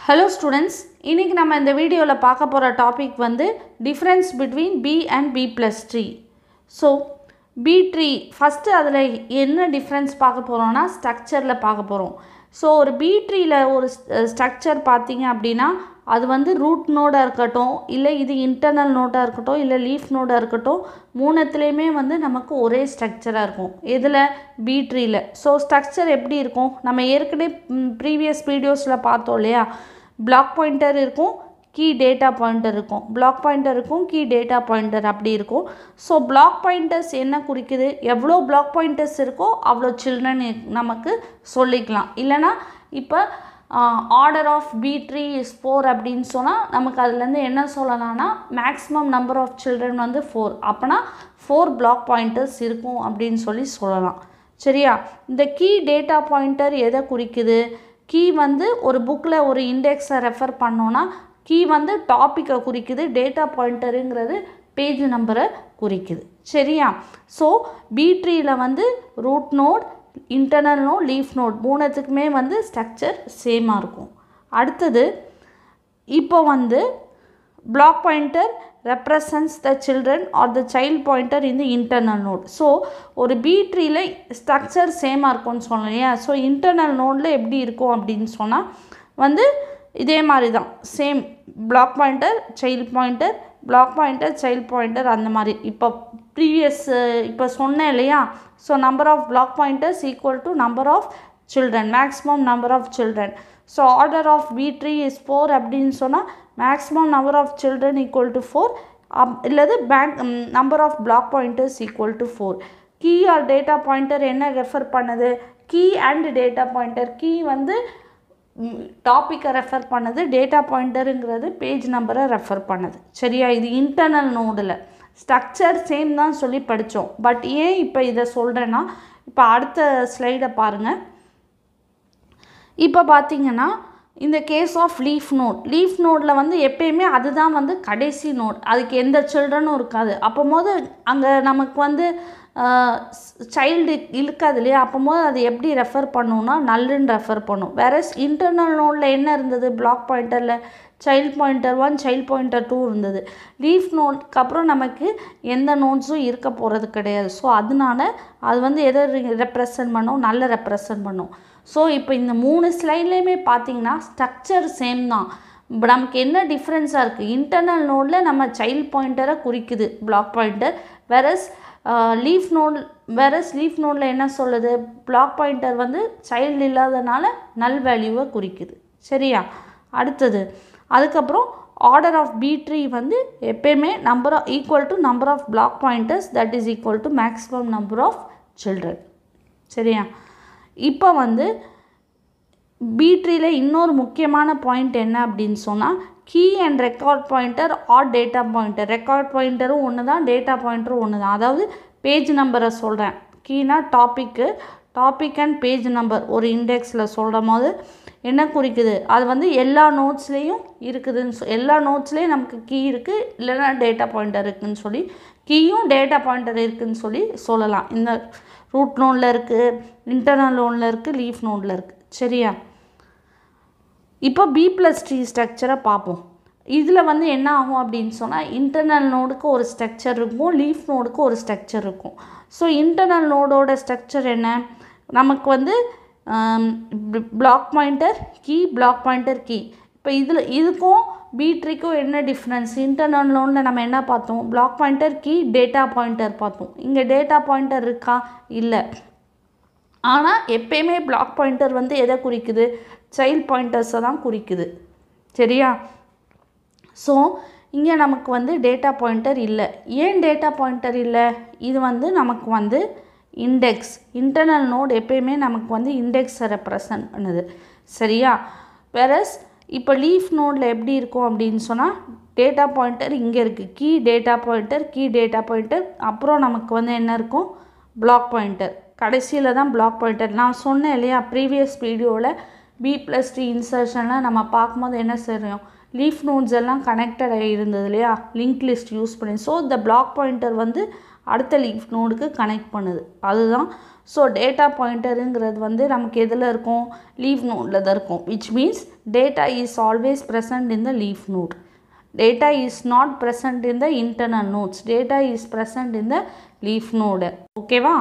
hello students இன்றைக்கி நம்ம இந்த வீடியோவில் பார்க்க போகிற டாபிக் வந்து difference between B and B plus tree so B tree first அதில் என்ன டிஃப்ரென்ஸ் பார்க்க போகிறோம்னா ஸ்ட்ரக்சரில் பார்க்க போகிறோம் ஸோ ஒரு பி ட்ரீயில் ஒரு ஸ்ட்ரக்சர் பார்த்தீங்க அப்படின்னா அது வந்து ரூட் நோடாக இருக்கட்டும் இல்லை இது இன்டர்னல் நோட்டாக இருக்கட்டும் இல்லை லீஃப் நோடாக இருக்கட்டும் மூணுத்துலேயுமே வந்து நமக்கு ஒரே ஸ்ட்ரக்சராக இருக்கும் எதில் பி ட்ரீயில் ஸோ ஸ்ட்ரக்சர் எப்படி இருக்கும் நம்ம ஏற்கனவே ப்ரீவியஸ் வீடியோஸில் பார்த்தோம் இல்லையா பிளாக் பாயிண்டர் இருக்கும் கீ டேட்டா பாயிண்டர் இருக்கும் பிளாக் பாயிண்டர் இருக்கும் கீ டேட்டா பாயிண்டர் அப்படி இருக்கும் ஸோ பிளாக் பாயிண்டர்ஸ் என்ன குறிக்குது எவ்வளோ பிளாக் பாயிண்டர்ஸ் இருக்கோ அவ்வளோ சில்ட்ரன் நமக்கு சொல்லிக்கலாம் இல்லைனா இப்போ order of B tree is four அப்படின்னு சொன்னால் நமக்கு அதுலேருந்து என்ன சொல்லலாம்னா மேக்ஸிமம் நம்பர் ஆஃப் சில்ட்ரன் வந்து ஃபோர் அப்போனா ஃபோர் பிளாக் பாயிண்டர்ஸ் இருக்கும் அப்படின்னு சொல்லி சொல்லலாம் சரியா இந்த கீ டேட்டா பாயிண்டர் எதை குறிக்குது கீ வந்து ஒரு புக்கில் ஒரு இண்டெக்ஸை ரெஃபர் பண்ணோன்னா கீ வந்து டாப்பிக்கை குறிக்குது டேட்டா பாயிண்டருங்கிறது பேஜ் நம்பரை குறிக்குது சரியா ஸோ பி ட்ரீயில் வந்து root node internal node leaf node மூணுத்துக்குமே வந்து ஸ்ட்ரக்சர் சேமாக இருக்கும் அடுத்தது இப்போ வந்து block pointer represents the children or the child pointer இந்த இன்டர்னல் நோட் ஸோ ஒரு பி ட்ரீயில் ஸ்ட்ரக்சர் சேமாக இருக்கும்னு சொன்னோம் இல்லையா ஸோ இன்டர்னல் நோடில் எப்படி இருக்கும் அப்படின்னு சொன்னால் வந்து இதே மாதிரி தான் same block pointer child pointer block pointer child pointer அந்த மாதிரி இப்போ ப்ரீவியஸ் இப்போ சொன்னேன் இல்லையா so number of block pointers equal to number of children maximum number of children so order of B tree is four அப்படின்னு சொன்னால் maximum number of children equal to four இல்லது பேங்க் number of block pointers equal to four key or data pointer என்ன refer பண்ணுது key and data pointer key வந்து டாப்பிக்கை refer பண்ணுது data பாயிண்டருங்கிறது பேஜ் நம்பரை ரெஃபர் பண்ணுது சரியா இது இன்டர்னல் நோடில் ஸ்ட்ரக்சர் சேம் தான் சொல்லி படித்தோம் பட் ஏன் இப்போ இதை சொல்கிறேன்னா இப்போ அடுத்த ஸ்லைடை பாருங்கள் இப்போ பார்த்தீங்கன்னா இந்த case of leaf node leaf நோடில் வந்து எப்பயுமே அதுதான் வந்து கடைசி நோட் அதுக்கு எந்த சில்ட்ரனும் இருக்காது அப்போ போது அங்கே நமக்கு வந்து சைல்டு இருக்காது இல்லையா அப்போ போது அது எப்படி ரெஃபர் பண்ணுன்னா நல்லுன்னு ரெஃபர் பண்ணும் வேற இன்டர்னல் நோடில் என்ன இருந்தது பிளாக் பாயிண்டரில் child pointer one child pointer two இருந்தது லீஃப் நோட்க்கு அப்புறம் நமக்கு எந்த நோட்ஸும் இருக்க போகிறது கிடையாது ஸோ அதனால அது வந்து எதை ரெப்ரசன்ட் பண்ணும் நல்ல ரெப்ரசன்ட் பண்ணும் ஸோ இப்போ இந்த மூணு ஸ்லைட்லேயுமே பார்த்தீங்கன்னா ஸ்ட்ரக்சர் சேம் தான் நமக்கு என்ன டிஃப்ரென்ஸாக இருக்குது இன்டர்னல் நோடில் நம்ம சைல்ட் பாயிண்டரை குறிக்குது block pointer versus leaf node versus leaf நோடில் என்ன சொல்லுது பிளாக் பாயிண்டர் வந்து சைல்டு இல்லாதனால நல் வேல்யூவை குறிக்குது சரியா அடுத்தது அதுக்கப்புறம் ஆர்டர் ஆஃப் பி ட்ரீ வந்து எப்பயுமே number of equal to number of block pointers that is equal to maximum number of children சரியா இப்போ வந்து பி ட்ரீயில் இன்னொரு முக்கியமான பாயிண்ட் என்ன அப்படின்னு சொன்னால் key and record pointer or data pointer record பாயிண்டரும் ஒன்று தான் டேட்டா பாயிண்டரும் ஒன்று தான் அதாவது பேஜ் நம்பரை சொல்கிறேன் கீனா டாப்பிக்கு டாபிக் அண்ட் பேஜ் நம்பர் ஒரு இண்டெக்ஸில் சொல்கிற போது என்ன குறிக்குது அது வந்து எல்லா நோட்ஸ்லேயும் இருக்குதுன்னு சொ எல்லா நோட்ஸ்லேயும் நமக்கு கீ இருக்குது இல்லைன்னா டேட்டா பாயிண்டர் இருக்குதுன்னு சொல்லி கீயும் டேட்டா பாயிண்டர் இருக்குதுன்னு சொல்லி சொல்லலாம் இந்த ரூட் நோனில் இருக்குது இன்டர்னல் நோனில் இருக்குது லீஃப் நோனில் இருக்குது சரியா இப்போ பி ப்ளஸ் ட்ரீ ஸ்ட்ரக்சரை பார்ப்போம் இதில் வந்து என்ன ஆகும் அப்படின்னு சொன்னால் இன்டர்னல் நோடுக்கு ஒரு ஸ்ட்ரக்சர் இருக்கும் லீஃப் நோடுக்கு ஒரு ஸ்ட்ரக்சர் இருக்கும் ஸோ இன்டர்னல் நோடோட ஸ்ட்ரக்சர் என்ன நமக்கு வந்து block pointer key block pointer key இப்போ இதில் இதுக்கும் பி ட்ரீக்கும் என்ன டிஃப்ரென்ஸ் இன்டர்னல் நோடில் நம்ம என்ன பார்த்தோம் block pointer key data pointer பார்த்தோம் இங்கே டேட்டா பாயிண்டர் இருக்கா இல்லை ஆனால் எப்பயுமே பிளாக் பாயிண்டர் வந்து எதை குறிக்குது சைல்ட் பாயிண்டர்ஸை தான் குறிக்குது சரியா ஸோ இங்கே நமக்கு வந்து டேட்டா பாயிண்டர் இல்லை ஏன் டேட்டா பாயிண்டர் இல்லை இது வந்து நமக்கு வந்து இண்டெக்ஸ் இன்டர்னல் நோட் எப்பயுமே நமக்கு வந்து இண்டெக்ஸை ரெப்ரசன்ட் பண்ணுது சரியா வெரஸ் இப்போ லீஃப் நோடில் எப்படி இருக்கும் அப்படின்னு சொன்னால் டேட்டா பாயிண்டர் இங்கே இருக்குது key data pointer key data pointer அப்புறம் நமக்கு வந்து என்ன இருக்கும் பிளாக் பாயிண்டர் கடைசியில் தான் பிளாக் பாயிண்டர் நான் சொன்னேன் இல்லையா ப்ரீவியஸ் வீடியோவில் பி ப்ளஸ் டி இன்சர்ஷனில் நம்ம பார்க்கும்போது என்ன செய்கிறோம் லீஃப் நோட்ஸ் எல்லாம் கனெக்டட் இருந்தது இல்லையா லிங்க் லிஸ்ட் யூஸ் பண்ணி ஸோ இந்த பிளாக் பாயிண்டர் வந்து அடுத்த லீஃப் நோடுக்கு கனெக்ட் பண்ணுது அதுதான் ஸோ டேட்டா பாயிண்டருங்கிறது வந்து நமக்கு எதில் இருக்கும் லீஃப் நோடில் தான் இருக்கும் which means data is always present in the leaf node data is not present in the internal nodes data is present in the leaf node ஓகேவா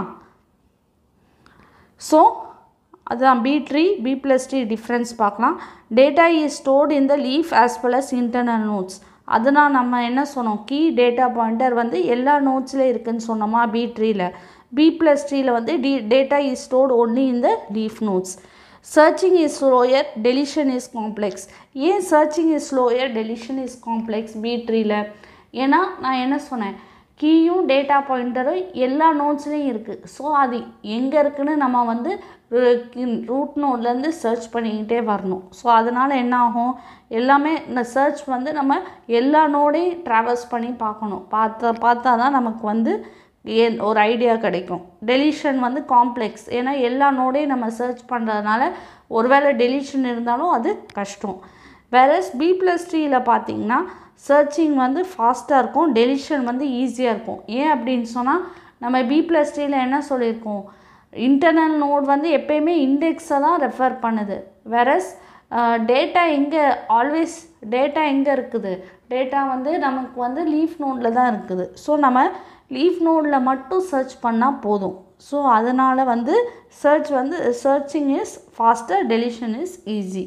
ஸோ அதுதான் B tree B plus tree difference பார்க்கலாம் data is stored in the leaf as well as internal nodes அதனால் நம்ம என்ன சொன்னோம் key data pointer வந்து எல்லா நோட்ஸ்லேயும் இருக்குதுன்னு சொன்னோமா பி ட்ரீயில் பி ப்ளஸ் ட்ரீயில் வந்து the data is stored only in the leaf nodes searching is slower deletion is complex ஏன் searching is slower deletion is complex B ட்ரீயில் ஏன்னா நான் என்ன சொன்னேன் கீயும் டேட்டா பாயிண்டரும் எல்லா நோட்ஸ்லேயும் இருக்குது ஸோ அது எங்கே இருக்குன்னு நம்ம வந்து ரூட் நோட்லேருந்து சர்ச் பண்ணிக்கிட்டே வரணும் ஸோ அதனால் என்ன ஆகும் எல்லாமே இந்த சர்ச் வந்து நம்ம எல்லா நோடையும் ட்ராவல்ஸ் பண்ணி பார்க்கணும் பார்த்தா பார்த்தா தான் நமக்கு வந்து ஏன் ஒரு ஐடியா கிடைக்கும் டெலிஷன் வந்து காம்ப்ளெக்ஸ் ஏன்னா எல்லா நோடையும் நம்ம சர்ச் பண்ணுறதுனால ஒருவேளை டெலிஷன் இருந்தாலும் அது கஷ்டம் வேறஸ் பி ப்ளஸ் ட்ரீயில் பார்த்தீங்கன்னா சர்ச்சிங் வந்து ஃபாஸ்ட்டாக இருக்கும் டெலிஷன் வந்து ஈஸியாக இருக்கும் ஏன் அப்படின்னு சொன்னால் நம்ம பி ப்ளஸ் ட்ரீயில் என்ன சொல்லியிருக்கோம் இன்டர்னல் நோட் வந்து எப்பயுமே இண்டெக்ஸை தான் ரெஃபர் பண்ணுது வேறஸ் டேட்டா எங்கே ஆல்வேஸ் டேட்டா எங்கே இருக்குது டேட்டா வந்து நமக்கு வந்து லீஃப் நோடில் தான் இருக்குது ஸோ நம்ம லீஃப் நோடில் மட்டும் சர்ச் பண்ணால் போதும் ஸோ அதனால் வந்து சர்ச் வந்து searching is faster deletion is easy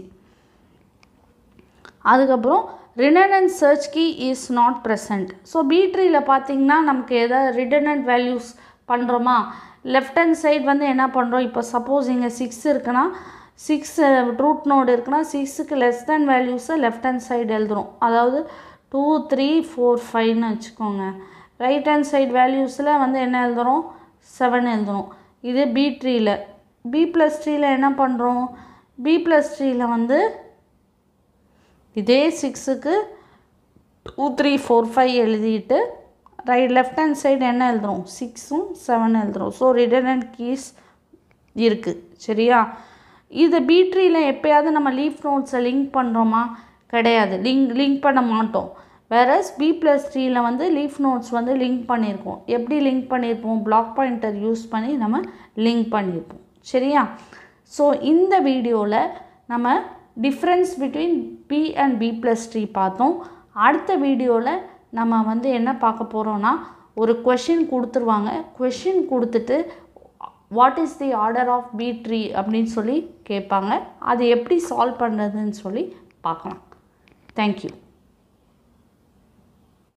அதுக்கப்புறம் redundant search key is not present so பீட்ரியில் பார்த்தீங்கன்னா நமக்கு எதாவது ரிடனன்ட் வேல்யூஸ் பண்ணுறோமா லெஃப்ட் ஹேண்ட் சைடு வந்து என்ன பண்ணுறோம் இப்போ சப்போஸ் இங்கே சிக்ஸ் இருக்குன்னா சிக்ஸ் ரூட் நோடு இருக்குன்னா சிக்ஸுக்கு லெஸ் தேன் வேல்யூஸை லெஃப்ட் ஹேண்ட் சைடு எழுதுறோம் அதாவது டூ த்ரீ ஃபோர் ஃபைவ்னு வச்சுக்கோங்க ரைட் ஹேண்ட் சைடு வேல்யூஸில் வந்து என்ன எழுதுகிறோம் செவன் எழுதுகிறோம் இது பி ட்ரீயில் பி ப்ளஸ் ட்ரீயில் என்ன பண்ணுறோம் பி ப்ளஸ் ட்ரீயில் வந்து இதே சிக்ஸுக்கு டூ த்ரீ ஃபோர் ஃபைவ் எழுதிட்டு ரைட் லெஃப்ட் ஹேண்ட் சைடு என்ன எழுதுகிறோம் சிக்ஸும் செவன் எழுதுகிறோம் ஸோ ரிடனன்ட் கீஸ் இருக்குது சரியா இது பி ட்ரீயில் எப்போயாவது நம்ம லீஃப் நோட்ஸை லிங்க் பண்ணுறோமா கிடையாது லிங்க் லிங்க் பண்ண மாட்டோம் வேறஸ் பி ப்ளஸ் த்ரீயில் வந்து லீஃப் நோட்ஸ் வந்து லிங்க் பண்ணியிருக்கோம் எப்படி லிங்க் பண்ணியிருப்போம் பிளாக் பாயிண்டர் யூஸ் பண்ணி நம்ம லிங்க் பண்ணியிருப்போம் சரியா ஸோ இந்த வீடியோவில் நம்ம difference between B and B plus tree பார்த்தோம் அடுத்த வீடியோவில் நம்ம வந்து என்ன பார்க்க போகிறோன்னா ஒரு கொஷின் கொடுத்துருவாங்க கொஷின் கொடுத்துட்டு what is the order of B tree அப்படின்னு சொல்லி கேட்பாங்க அது எப்படி சால்வ் பண்ணுறதுன்னு சொல்லி பார்க்கலாம் தேங்க்யூ